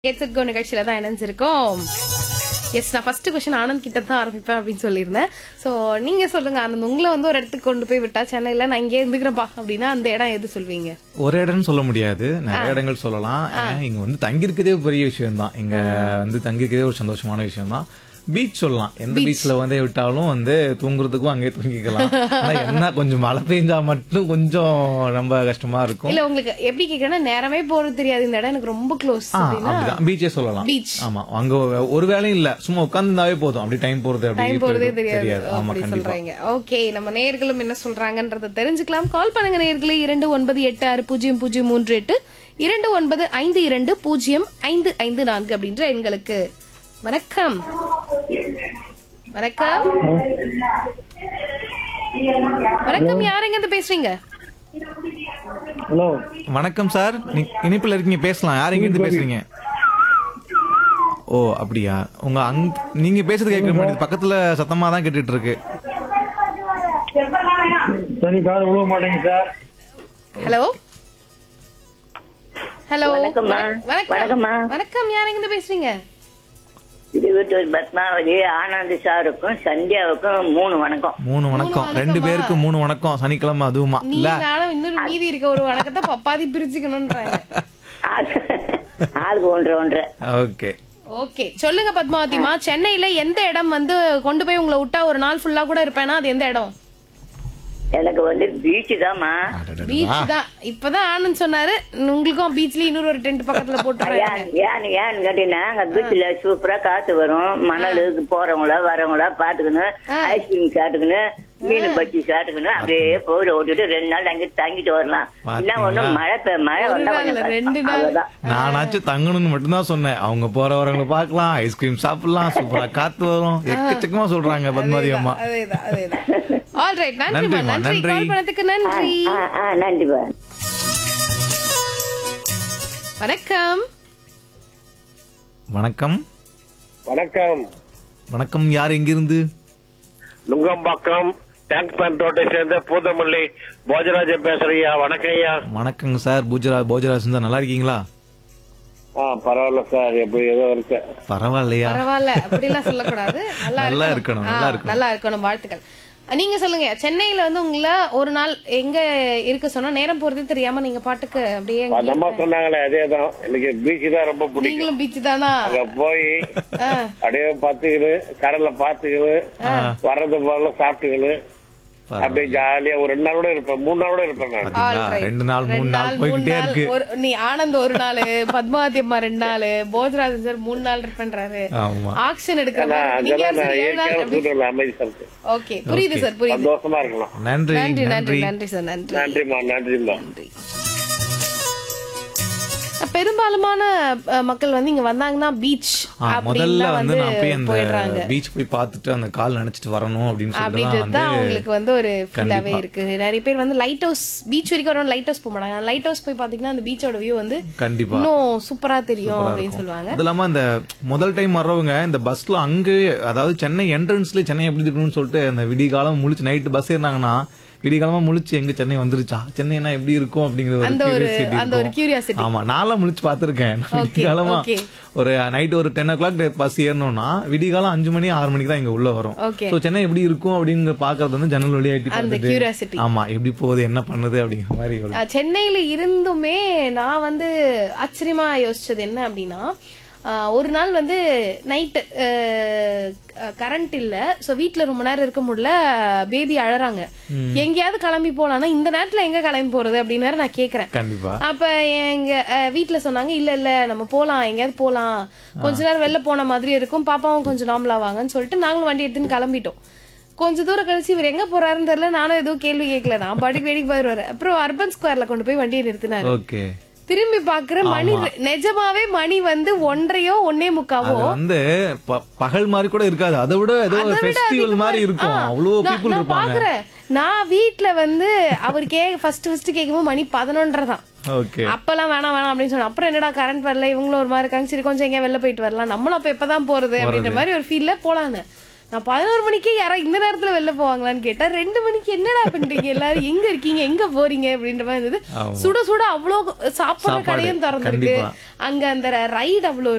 Gates கோ நிகழ்ச்சியில தான் இணைஞ்சிருக்கோம் எஸ் நான் ஃபர்ஸ்ட் கொஸ்டின் ஆனந்த் கிட்ட தான் ஆரம்பிப்பேன் அப்படின்னு சொல்லியிருந்தேன் ஸோ நீங்க சொல்லுங்க ஆனந்த் உங்களை வந்து ஒரு இடத்துக்கு கொண்டு போய் விட்டா சென்னையில நான் இங்கே இருந்துக்கிறேன்ப்பா அப்படின்னா அந்த இடம் எது சொல்வீங்க ஒரு இடம்னு சொல்ல முடியாது நிறைய இடங்கள் சொல்லலாம் ஏன்னா, இங்க வந்து தங்கியிருக்கதே பெரிய விஷயம் தான் இங்க வந்து தங்கியிருக்கதே ஒரு சந்தோஷமான விஷயம் தான் பீச் சொல்லலாம் எந்த பீச்ல வந்து விட்டாலும் வந்து தூங்குறதுக்கும் அங்கேயே தூங்கிக்கலாம் ஆனா என்ன கொஞ்சம் மழை பெஞ்சா மட்டும் கொஞ்சம் ரொம்ப கஷ்டமா இருக்கும் இல்ல உங்களுக்கு எப்படி கேக்குறேன்னா நேரமே போறது தெரியாது இந்த இடம் எனக்கு ரொம்ப க்ளோஸ் ஆ, அப்படிதான் பீச்சே சொல்லலாம் Beach. ஆமா அங்க ஒரு வேலையும் இல்ல சும்மா உட்கார்ந்தாவே போதும் அப்படி டைம் போறது அப்படி டைம் போறதே போயிடும். தெரியாது ஆமா அப்படி கண்டிப்பா சொல்றாங்க ஓகே நம்ம நேயர்களும் என்ன சொல்றாங்கன்றத தெரிஞ்சுக்கலாம் கால் பண்ணுங்க நேயர்களே இரண்டு ஒன்பது எட்டு ஆறு பூஜ்ஜியம் பூஜ்ஜியம் மூன்று எட்டு இரண்டு ஒன்பது ஐந்து இரண்டு பூஜ்ஜியம் ஐந்து ஐந்து நான்கு அப்படின்ற எண்களுக்கு வணக்கம் வணக்கம் வணக்கம் யாருங்க இருந்து பேசுறீங்க ஹலோ வணக்கம் சார் நீ- இனிப்புல இருக்கீங்க பேசலாம் யார் எங்க இருந்து பேசுறீங்க ஓ அப்படியா உங்க அங் நீங்க பேசுறது கேட்க மாட்டேங்குது பக்கத்துல சத்தமா தான் கேட்டுட்டு இருக்கு சரி கார் விழுவ மாட்டேங்க சார் ஹலோ ஹலோ வணக்கம்மா. வணக்கம் வணக்கம்மா. வணக்கம் யாருங்க இருந்து பேசுறீங்க திருவத்தூர் பத்மாவதி ஆனந்த் சாருக்கும் சந்தியாவுக்கும் மூணு வணக்கம் மூணு வணக்கம் ரெண்டு பேருக்கு மூணு வணக்கம் சனிக்கிழமை அதுவுமா நீ இல்ல நானும் இன்னொரு மீதி இருக்க ஒரு வணக்கத்தை பப்பாதி பிரிச்சுக்கணும்ன்றாங்க ஆளு- ஆளுக்கு ஒன்று ஒன்று ஓகே ஓகே சொல்லுங்க பத்மாவதிமா சென்னையில எந்த இடம் வந்து கொண்டு போய் உங்களை விட்டா ஒரு நாள் ஃபுல்லா கூட இருப்பேன்னா அது எந்த இடம் எனக்கு வந்து பீச் தாம்மா பீச் தான் இப்பதான் ஆனந்த் சொன்னாரு உங்களுக்கும் பீச்ல இன்னொரு ஒரு டென்ட் பக்கத்துல போட்டுறாங்க ஏன் ஏன் ஏன்னு கேட்டீங்கன்னா அங்க பீச்ல சூப்பரா காத்து வரும் மணலுக்கு போறவங்கள வரவங்கள பாத்துக்கணும் ஐஸ்கிரீம் சாப்பிட்டுக்கணும் மீன் பச்சி சாப்பிட்டுக்கணும் அப்படியே போயிட ஓட்டிட்டு ரெண்டு நாள் அங்கே தங்கிட்டு வரலாம் என்ன ஒண்ணு மழை பெ- மழை ஒரு வந்தா நாள் இல்ல, கொஞ்சம் ரெண்டு கஷ்டம். நாள். அவ்வளவுதான் நானாச்சும் தங்கணும்னு மட்டும்தான் சொன்னேன் அவங்க போற வரவங்களை பார்க்கலாம் ஐஸ்கிரீம் சாப்பிடலாம் சூப்பரா காத்து வரும் எக்கச்சக்கமா சொல்றாங்க பத்மாதி அம்மா அதேதான் அதேதான் ஆல் ரைட் நன்றிமா நன்றிம்மா, நன்றி நன்றி. கால் பண்ணதுக்கு நன்றி ஆ ஆ நன்றிப்பா வணக்கம் வணக்கம் வணக்கம் வணக்கம் யார் எங்கிருந்து நுங்கம்பாக்கம் டேங்க் பேண்ட் ரோட்டை சேர்ந்த பூதமல்லி போஜராஜன் பேசுறீங்க வணக்கம் ஐயா வணக்கங்க சார் பூஜரா போஜராஜ் தான் நல்லா இருக்கீங்களா ஆ பரவாயில்ல சார் எப்படி ஏதோ இருக்கு பரவாயில்லையா பரவாயில்ல அப்படிலாம் சொல்லக்கூடாது நல்லா நல்லா இருக்கணும் இருக்கணும், நல்லா ஆ, இருக்கணும். நல்லா இருக்கணும் வாழ்த்துக்கள் நீங்க சொல்லுங்க சென்னையில வந்து உங்களை ஒரு நாள் எங்க இருக்க சொன்னா நேரம் போறதே தெரியாம நீங்க பாட்டுக்கு அப்படியே அந்த எங்கேயோ அம்மா சொன்னாங்களே அதே தான் எனக்கு பீச் தான் ரொம்ப பிடிக்கும் நீங்களும் பீச் தானா அங்க போய் ஆ, அப்படியே பாத்துக்கிட்டு கடல்ல பாத்துக்கிட்டு வர்றது போல சாப்பிட்டுக்கிட்டு அப்படியே ஜாலியா ஒரு ரெண்டு நாள் கூட இருப்பேன் மூணு நாள் கூட இருப்பேன் நான் all பாத்தீங்களா? right. ரெண்டு நாள், மூணு ரெண்டு நாள் மூணு போய்கிட்டே நாள், இருக்கு. ஒரு- நீ ஆனந்த் ஒரு நாள் பத்மாவதி அம்மா ரெண்டு நாள் போஜராஜன் சார் மூணு நாள் இருப்பேன்றாரு ஆமா ஆக்ஷன் எடுக்கிற நான் மாதிரி. நீங்க அங்கெல்லாம் யார் நான் சார் ஏழு நாள் ஏற்கனவே அப்படி- சொல்றேன் அமைதி சார் ஓகே புரியுது சார் புரியுது சந்தோஷமா இருக்கலாம் நன்றி நன்றி நன்றி நன்றி நன்றி சார் நன்றி நன்றிம்மா நன்றிம்மா நன்றி பெரும்பாலுமான அஹ், மக்கள் வந்து இங்க வந்தாங்கன்னா பீச் ஆ, முதல்ல வந்து நான் போய் அந்த போயிடுறாங்க பீச் போய் பார்த்துட்டு அந்த கால் நினைச்சிட்டு வரணும் அப்படின்னு சொல்லிட்டு அப்படின்றது தான் தான் வந்து அவங்களுக்கு வந்து ஒரு ஃபீலாவே கண்டிப்பா. இருக்கு நிறைய பேர் வந்து லைட் ஹவுஸ் பீச் வரைக்கும் வரணும் லைட் ஹவுஸ் போக மாட்டாங்க லைட் ஹவுஸ் போய் பாத்தீங்கன்னா அந்த பீச்சோட வியூ வந்து கண்டிப்பா இன்னும் சூப்பரா தெரியும் அப்படின்னு சொல்லுவாங்க அது இல்லாம இந்த முதல் டைம் வர்றவங்க இந்த பஸ்ல அங்கே அதாவது சென்னை என்ட்ரன்ஸ்ல சென்னை எப்படி இருக்கணும்னு சொல்லிட்டு அந்த விடிகாலம் முழிச்சு நைட்டு பஸ் ஏறினாங்கன்னா விடிகாலமா முழிச்சு எங்க சென்னை வந்துருச்சா சென்னைனா எப்படி இருக்கும் அப்படிங்கிற ஒரு அந்த ஒரு curiosity அந்த ஒரு இருக்கும். கியூரியாசிட்டி ஆமா நான்லாம் முழிச்சு பாத்திருக்கேன் விடிகாலமா okay. ஒரு நைட் ஒரு டென் ஓ கிளாக் பஸ் ஏறணும்னா விடிகாலம் அஞ்சு மணி ஆறு மணிக்கு தான் இங்க உள்ள வரும் Okay. சோ சென்னை எப்படி இருக்கும் அப்படிங்கிற பாக்குறது வந்து ஜன்னல் வழியா எட்டி அந்த பார்த்துட்டு curiosity. ஆமா எப்படி போகுது என்ன பண்ணுது அப்படிங்கிற மாதிரி ஒரு அஹ் சென்னையில இருந்துமே நான் வந்து ஆச்சரியமா யோசிச்சது என்ன அப்படின்னா அஹ் ஒரு நாள் வந்து நைட்டு கரண்ட் இல்ல சோ வீட்ல ரொம்ப நேரம் இருக்க முடியல பேபி அழறாங்க எங்கேயாவது கிளம்பி போலாம்னா இந்த நேரத்துல எங்க கிளம்பி போறது அப்படின்னு வேற நான் கேக்குறேன் கண்டிப்பா அப்ப எங்க அஹ், வீட்ல சொன்னாங்க இல்ல இல்ல நம்ம போலாம் எங்கேயாவது போலாம் கொஞ்ச நேரம் வெளில போன மாதிரி இருக்கும் பாப்பாவும் கொஞ்சம் நார்மலா வாங்கன்னு சொல்லிட்டு நாங்களும் வண்டி எடுத்துன்னு கிளம்பிட்டோம் கொஞ்ச தூரம் கழிச்சு இவர் எங்க போறாருன்னு தெரியல நானும் எதுவும் கேள்வி கேட்கல நான் பாட்டுக்கு வேடிக்கை போயிருவாரு அப்புறம் அர்பன் ஸ்கொயர்ல கொண்டு போய் வண்டியை நிறுத்தினாரு ஓகே திரும்பி பாக்குற மணி நிஜமாவே மணி வந்து ஒன்றையோ ஒன்னே முக்காவோ அது வந்து ப- பகல் மாதிரி கூட இருக்காது அதை விட ஏதோ ஒரு ஃபெஸ்டிவல் மாதிரி இருக்கும் ஆ, அவ்வளவு நான்- பீப்புள் நான் இருப்பாங்க பாக்குறேன் நான் வீட்ல வந்து அவர் கே ஃபர்ஸ்ட் ஃபர்ஸ்ட் கேட்கும்போது மணி பதினொன்றரை தான் ஓகே அப்பெல்லாம் வேணாம் வேணாம் அப்படின்னு சொன்னா அப்புறம் என்னடா கரண்ட் வரல இவங்களும் ஒரு மாதிரி இருக்காங்க சரி கொஞ்சம் எங்கேயா வெளில போயிட்டு வரலாம் நம்மளும் அப்ப எப்பதான் போறது அப்படின்ற மாதிரி ஒரு ஃபீல்ல போலான்னு நான் பதினோரு மணிக்கே யாரா இந்த நேரத்துல வெளில போவாங்களான்னு கேட்டா ரெண்டு மணிக்கு என்னடா பண்றீங்க எல்லாரும் எங்க இருக்கீங்க எங்க போறீங்க அப்படின்ற மாதிரி இருந்தது ஆமா. சுட சுட அவ்வளோ சாப்பிடுற சாப்பாடு, கடையும் திறந்துருக்கு கண்டிப்பா. அங்க அந்த ரைடு அவ்வளோ